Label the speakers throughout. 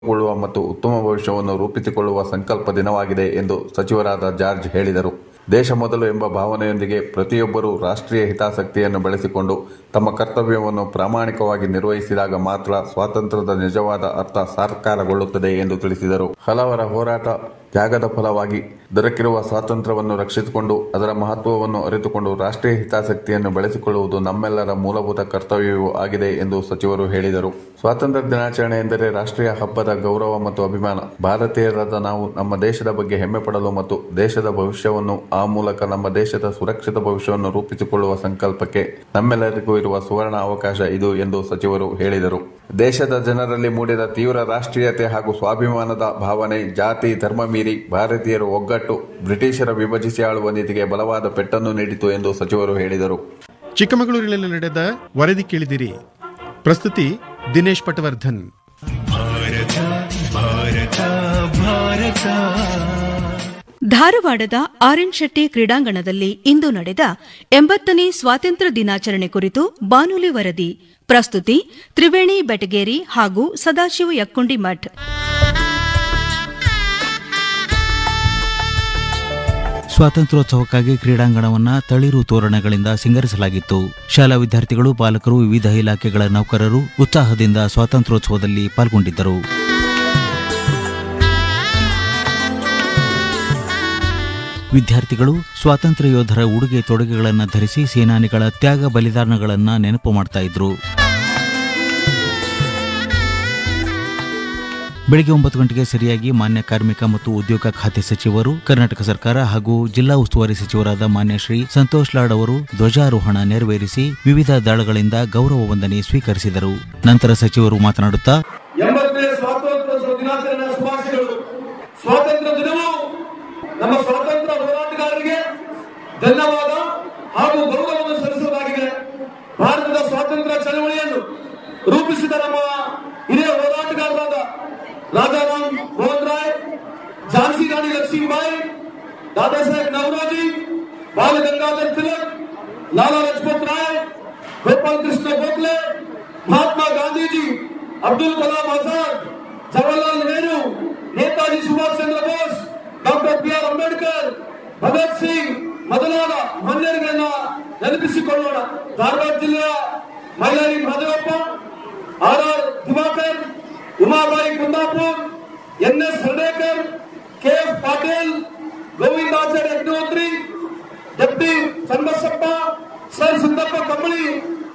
Speaker 1: ಕೊಳ್ಳುವ ಮತ್ತು ಉತ್ತಮ ಭವಿಷ್ಯವನ್ನು ರೂಪಿಸಿಕೊಳ್ಳುವ ಸಂಕಲ್ಪ ದಿನವಾಗಿದೆ ಎಂದು ಸಚಿವರಾದ ಜಾರ್ಜ್ ಹೇಳಿದರು ದೇಶ ಮೊದಲು ಎಂಬ ಭಾವನೆಯೊಂದಿಗೆ ಪ್ರತಿಯೊಬ್ಬರೂ ರಾಷ್ಟ್ರೀಯ ಹಿತಾಸಕ್ತಿಯನ್ನು ಬೆಳೆಸಿಕೊಂಡು ತಮ್ಮ ಕರ್ತವ್ಯವನ್ನು ಪ್ರಾಮಾಣಿಕವಾಗಿ ನಿರ್ವಹಿಸಿದಾಗ ಮಾತ್ರ ಸ್ವಾತಂತ್ರ್ಯದ ನಿಜವಾದ ಅರ್ಥ ಸಾಕಾರಗೊಳ್ಳುತ್ತದೆ ಎಂದು ತಿಳಿಸಿದರು ಹಲವರ ಹೋರಾಟ ತ್ಯಾಗದ ಫಲವಾಗಿ ದೊರಕಿರುವ ಸ್ವಾತಂತ್ರ್ಯವನ್ನು ರಕ್ಷಿಸಿಕೊಂಡು ಅದರ ಮಹತ್ವವನ್ನು ಅರಿತುಕೊಂಡು ರಾಷ್ಟ್ರೀಯ ಹಿತಾಸಕ್ತಿಯನ್ನು ಬೆಳೆಸಿಕೊಳ್ಳುವುದು ನಮ್ಮೆಲ್ಲರ ಮೂಲಭೂತ ಕರ್ತವ್ಯವೂ ಆಗಿದೆ ಎಂದು ಸಚಿವರು ಹೇಳಿದರು ಸ್ವಾತಂತ್ರ್ಯ ದಿನಾಚರಣೆ ಎಂದರೆ ರಾಷ್ಟ್ರೀಯ ಹಬ್ಬದ ಗೌರವ ಮತ್ತು ಅಭಿಮಾನ ಭಾರತೀಯರಾದ ನಾವು ನಮ್ಮ ದೇಶದ ಬಗ್ಗೆ ಹೆಮ್ಮೆ ಪಡಲು ಮತ್ತು ದೇಶದ ಭವಿಷ್ಯವನ್ನು ಆ ಮೂಲಕ ನಮ್ಮ ದೇಶದ ಸುರಕ್ಷಿತ ಭವಿಷ್ಯವನ್ನು ರೂಪಿಸಿಕೊಳ್ಳುವ ಸಂಕಲ್ಪಕ್ಕೆ ನಮ್ಮೆಲ್ಲರಿಗೂ ಇರುವ ಸುವರ್ಣ ಅವಕಾಶ ಇದು ಎಂದು ಸಚಿವರು ಹೇಳಿದರು ದೇಶದ ಜನರಲ್ಲಿ ಮೂಡಿದ ತೀವ್ರ ರಾಷ್ಟ್ರೀಯತೆ ಹಾಗೂ ಸ್ವಾಭಿಮಾನದ ಭಾವನೆ ಜಾತಿ ಧರ್ಮ ಮೀರಿ ಭಾರತೀಯರು ಒಗ್ಗಟ್ಟು ಬ್ರಿಟಿಷರ ವಿಭಜಿಸಿ ಆಳುವ ನೀತಿಗೆ ಬಲವಾದ ಪೆಟ್ಟನ್ನು ನೀಡಿತು ಎಂದು ಸಚಿವರು ಹೇಳಿದರು
Speaker 2: ಚಿಕ್ಕಮಗಳೂರಿನಲ್ಲಿ ನಡೆದ ವರದಿ ಕೇಳಿದಿರಿ ಪ್ರಸ್ತುತಿ ದಿನೇಶ್ ಪಟವರ್ಧನ್
Speaker 3: ಭಾರತ ಭಾರತ ಭಾರತ
Speaker 4: ಧಾರವಾಡದ ಆರ್ಎನ್ ಶೆಟ್ಟಿ ಕ್ರೀಡಾಂಗಣದಲ್ಲಿ ಇಂದು ನಡೆದ ಎಂಬತ್ತನೇ ಸ್ವಾತಂತ್ರ್ಯ ದಿನಾಚರಣೆ ಕುರಿತು ಬಾನುಲಿ ವರದಿ ಪ್ರಸ್ತುತಿ ತ್ರಿವೇಣಿ ಬೆಟಗೇರಿ ಹಾಗೂ ಸದಾಶಿವ ಯಕ್ಕುಂಡಿ ಮಠ್
Speaker 5: ಸ್ವಾತಂತ್ರ್ಯೋತ್ಸವಕ್ಕಾಗಿ ಕ್ರೀಡಾಂಗಣವನ್ನ ತಳಿರು ತೋರಣಗಳಿಂದ ಸಿಂಗರಿಸಲಾಗಿತ್ತು ಶಾಲಾ ವಿದ್ಯಾರ್ಥಿಗಳು ಪಾಲಕರು ವಿವಿಧ ಇಲಾಖೆಗಳ ನೌಕರರು ಉತ್ಸಾಹದಿಂದ ಸ್ವಾತಂತ್ರ್ಯೋತ್ಸವದಲ್ಲಿ ಪಾಲ್ಗೊಂಡಿದ್ದರು ವಿದ್ಯಾರ್ಥಿಗಳು ಸ್ವಾತಂತ್ರ್ಯ ಯೋಧರ ಉಡುಗೆ ತೊಡುಗೆಗಳನ್ನು ಧರಿಸಿ ಸೇನಾನಿಗಳ ತ್ಯಾಗ ಬಲಿದಾನಗಳನ್ನು ನೆನಪು ಮಾಡ್ತಾ ಇದ್ರು ಬೆಳಗ್ಗೆ ಒಂಬತ್ತು ಗಂಟೆಗೆ ಸರಿಯಾಗಿ ಮಾನ್ಯ ಕಾರ್ಮಿಕ ಮತ್ತು ಉದ್ಯೋಗ ಖಾತೆ ಸಚಿವರು ಕರ್ನಾಟಕ ಸರ್ಕಾರ ಹಾಗೂ ಜಿಲ್ಲಾ ಉಸ್ತುವಾರಿ ಸಚಿವರಾದ ಮಾನ್ಯ ಶ್ರೀ ಸಂತೋಷ್ ಲಾಡ್ ಅವರು ಧ್ವಜಾರೋಹಣ ನೆರವೇರಿಸಿ ವಿವಿಧ ದಳಗಳಿಂದ ಗೌರವ ವಂದನೆ ಸ್ವೀಕರಿಸಿದರು ನಂತರ ಸಚಿವರು ಮಾತನಾಡುತ್ತಾ
Speaker 6: ಎಂಬತ್ತನೇ ಸ್ವಾತಂತ್ರ್ಯ ದಿನಾಚರಣೆ ಶುಭಾಶಯಗಳು ಸ್ವಾತಂತ್ರ್ಯ ದಿನವು ನಮ್ಮ ಸ್ವಾತಂತ್ರ್ಯ ಹೋರಾಟಗಾರರಿಗೆ ಧನ್ಯವಾದ ಹಾಗೂ ಗೌರವವನ್ನು ಸಲ್ಲಿಸುವುದಾಗಿದೆ ಭಾರತದ ಸ್ವಾತಂತ್ರ್ಯ ಚಳವಳಿಯನ್ನು ರೂಪಿಸಿದ ನಮ್ಮ ಹಿರಿಯ ಹೋರಾಟಗಾರರಾದ ರಾಜಾರಾಮ್ ಮೋಹನ್ ರಾಯ್ ಝಾನ್ಸಿ ರಾಣಿ ಲಕ್ಷ್ಮೀಬಾಯಿ ದಾದಾ Saheb Naoroji Bal Gangadhar Tilak Lala Lajpat Rai Gopal Krishna Gokhale Mahatma Gandhiji Abdul Kalam Azad Jawaharlal Nehru Netaji Subhash Chandra Bose doctor B R Ambedkar Bhagat Singh ಮೊದಲಾದ ಮನ್ಯರುಗಳನ್ನ ನೆನಪಿಸಿಕೊಳ್ಳೋಣ ಧಾರವಾಡ ಜಿಲ್ಲೆಯ Mailari Madhavappa R R Diwakar Umabai Kundapur N S Hardekar K F Patil Govindacharya Agnihotri deputy Channabasappa sir Siddappa Kambali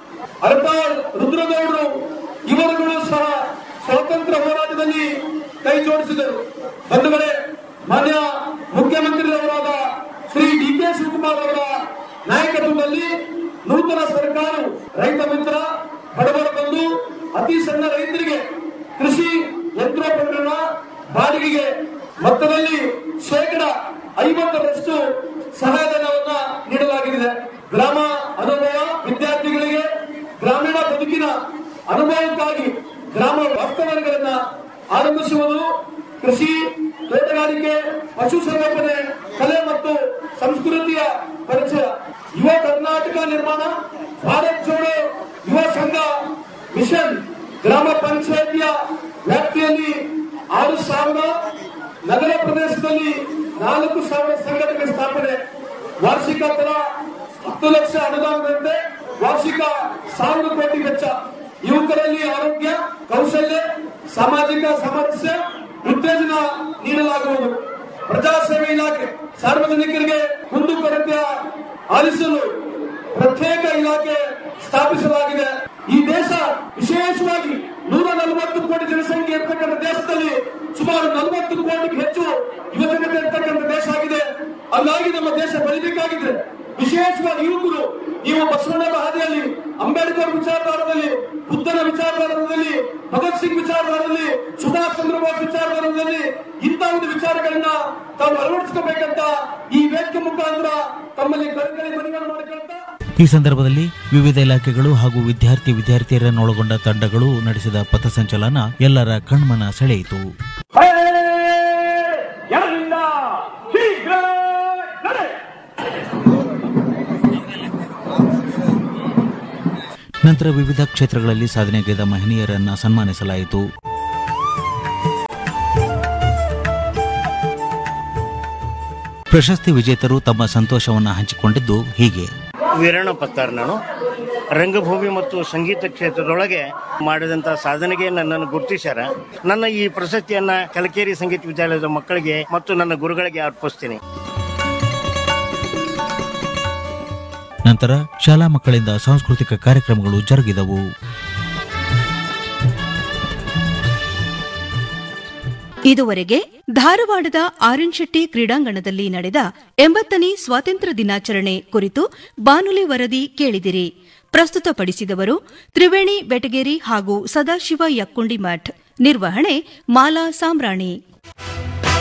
Speaker 6: Aratal ರುದ್ರಗೌಡರು ಇವರುಗಳು ಸಹ ಸ್ವಾತಂತ್ರ್ಯ ಹೋರಾಟದಲ್ಲಿ ಕೈ ಜೋಡಿಸಿದರು ಬಂಧುಗಳೇ ಮಾನ್ಯ ಮುಖ್ಯಮಂತ್ರಿಯವರಾದ ಶ್ರೀ ಡಿ ಕೆ ಶಿವಕುಮಾರ್ ಅವರ ನಾಯಕತ್ವದಲ್ಲಿ ನೂತನ ಸರ್ಕಾರವು ರೈತ ಮಿತ್ರ ಬಡವರ ಬಂಧು ಅತಿ ಸಣ್ಣ ರೈತರಿಗೆ ಕೃಷಿ ಯಂತ್ರೋಪಕರಣ ಬಾಡಿಗೆಗೆ ಮೊತ್ತದಲ್ಲಿ ಶೇಕಡ ಐವತ್ತರಷ್ಟು ಸಹಾಯಧನವನ್ನ ನೀಡಲಾಗಿದೆ ಗ್ರಾಮ ಅನುಭವ ವಿದ್ಯಾರ್ಥಿಗಳಿಗೆ ಗ್ರಾಮೀಣ ಬದುಕಿನ ಅನುಭವಕ್ಕಾಗಿ ಗ್ರಾಮ ವಾಸ್ತವಗಳನ್ನ ಆರಂಭಿಸುವುದು ಕೃಷಿ ತೋಟಗಾರಿಕೆ ಪಶುಸಂಗೋಪನೆ ಕಲೆ ಮತ್ತು ಸಂಸ್ಕೃತಿಯ ಪರಿಚಯ ಯುವ ಕರ್ನಾಟಕ ನಿರ್ಮಾಣ ಭಾರತ್ ಜೋಡೋ ಯುವ ಸಂಘ ಮಿಷನ್ ಗ್ರಾಮ ಪಂಚಾಯಿತಿಯ ವ್ಯಾಪ್ತಿಯಲ್ಲಿ ಆರು ಸಾವಿರ ನಗರ ಪ್ರದೇಶದಲ್ಲಿ ನಾಲ್ಕು ಸಾವಿರ ಸಂಘಟನೆ ಸ್ಥಾಪನೆ ವಾರ್ಷಿಕ ತಲಾ ಹತ್ತು ಲಕ್ಷ ಅನುದಾನದಂತೆ ವಾರ್ಷಿಕ ಸಾವಿರ ಕೋಟಿ ವೆಚ್ಚ ಯುವಕರಲ್ಲಿ ಆರೋಗ್ಯ ಕೌಶಲ್ಯ ಸಾಮಾಜಿಕ ಸಾಮರಸ್ಯ ಉತ್ತೇಜನ ನೀಡಲಾಗುವುದು ಪ್ರಜಾಸೇವೆ ಇಲಾಖೆ ಸಾರ್ವಜನಿಕರಿಗೆ ಕುಂದುಕೊರತೆ ಆಲಿಸಲು ಪ್ರತ್ಯೇಕ ಇಲಾಖೆ ಸ್ಥಾಪಿಸಲಾಗಿದೆ ಈ ದೇಶ ವಿಶೇಷವಾಗಿ ನೂರ ನಲವತ್ತು ಕೋಟಿ ಜನಸಂಖ್ಯೆ ಇರ್ತಕ್ಕಂಥ ದೇಶದಲ್ಲಿ ಸುಮಾರು ನಲವತ್ತು ಕೋಟಿಗೆ ಹೆಚ್ಚು ಯುವಜನತೆ ಇರ್ತಕ್ಕಂಥ ದೇಶ ಆಗಿದೆ ಹಂಗಾಗಿ ನಮ್ಮ ದೇಶ ಬೆಳಿಬೇಕಾಗಿದೆ ವಿಶೇಷವಾಗಿ ಯುವಕರು ನೀವು ಬಸವಣ್ಣನ ಹಾದಿಯಲ್ಲಿ ಅಂಬೇಡ್ಕರ್ ವಿಚಾರಧಾರದಲ್ಲಿ ಬುದ್ಧನ ವಿಚಾರಧಾರದಲ್ಲಿ ಭಗತ್ ಸಿಂಗ್ ವಿಚಾರಧಾರದಲ್ಲಿ ಸುಭಾಷ್ ಚಂದ್ರ ಬೋಸ್ ವಿಚಾರಧಾರದಲ್ಲಿ ಇಂಥ ಒಂದು ವಿಚಾರಗಳನ್ನ ತಾವು ಅಳವಡಿಸ್ಕೋಬೇಕಂತ ಈ ವೇದಿಕೆ ಮುಖಾಂತರ ತಮ್ಮಲ್ಲಿ ಕಳಕಳಿ ಮನವಿಯನ್ನು ಮಾಡಿಕೊಳ್ತಾ
Speaker 5: ಈ ಸಂದರ್ಭದಲ್ಲಿ ವಿವಿಧ ಇಲಾಖೆಗಳು ಹಾಗೂ ವಿದ್ಯಾರ್ಥಿ ವಿದ್ಯಾರ್ಥಿಯರನ್ನೊಳಗೊಂಡ ತಂಡಗಳು ನಡೆಸಿದ ಪಥಸಂಚಲನ ಎಲ್ಲರ ಕಣ್ಮನ ಸೆಳೆಯಿತು
Speaker 6: ಯಾರಿಂದ ಶೀಘ್ರ ನಡೆ
Speaker 5: ನಂತರ ವಿವಿಧ ಕ್ಷೇತ್ರಗಳಲ್ಲಿ ಸಾಧನೆಗೈದ ಮಹನೀಯರನ್ನ ಸನ್ಮಾನಿಸಲಾಯಿತು ಪ್ರಶಸ್ತಿ ವಿಜೇತರು ತಮ್ಮ ಸಂತೋಷವನ್ನು ಹಂಚಿಕೊಂಡಿದ್ದು ಹೀಗೆ
Speaker 7: ವೀರಣ್ಣ ಪತ್ತಾರ್ ನಾನು ರಂಗಭೂಮಿ ಮತ್ತು ಸಂಗೀತ ಕ್ಷೇತ್ರದೊಳಗೆ ಮಾಡಿದಂಥ ಸಾಧನೆಗೆ ನನ್ನನ್ನು ಗುರುತಿಸ್ಯಾರ ನನ್ನ ಈ ಪ್ರಶಸ್ತಿಯನ್ನ ಕಲಕೇರಿ ಸಂಗೀತ ವಿದ್ಯಾಲಯದ ಮಕ್ಕಳಿಗೆ ಮತ್ತು ನನ್ನ ಗುರುಗಳಿಗೆ ಅರ್ಪಿಸ್ತೀನಿ
Speaker 5: ನಂತರ ಶಾಲಾ ಮಕ್ಕಳಿಂದ ಸಾಂಸ್ಕೃತಿಕ ಕಾರ್ಯಕ್ರಮಗಳು ಜರುಗಿದವು
Speaker 4: ಇದುವರೆಗೆ ಧಾರವಾಡದ ಆರ್ಎನ್ ಶೆಟ್ಟಿ ಕ್ರೀಡಾಂಗಣದಲ್ಲಿ ನಡೆದ ಎಂಬತ್ತನೇ ಸ್ವಾತಂತ್ರ್ಯ ದಿನಾಚರಣೆ ಕುರಿತು ಬಾನುಲಿ ವರದಿ ಕೇಳಿದಿರಿ ಪ್ರಸ್ತುತಪಡಿಸಿದವರು ತ್ರಿವೇಣಿ ಬೆಟಗೇರಿ ಹಾಗೂ ಸದಾಶಿವ ಯಕ್ಕುಂಡಿ ಮಠ್ ನಿರ್ವಹಣೆ ಮಾಲಾ ಸಾಮ್ರಾಣಿ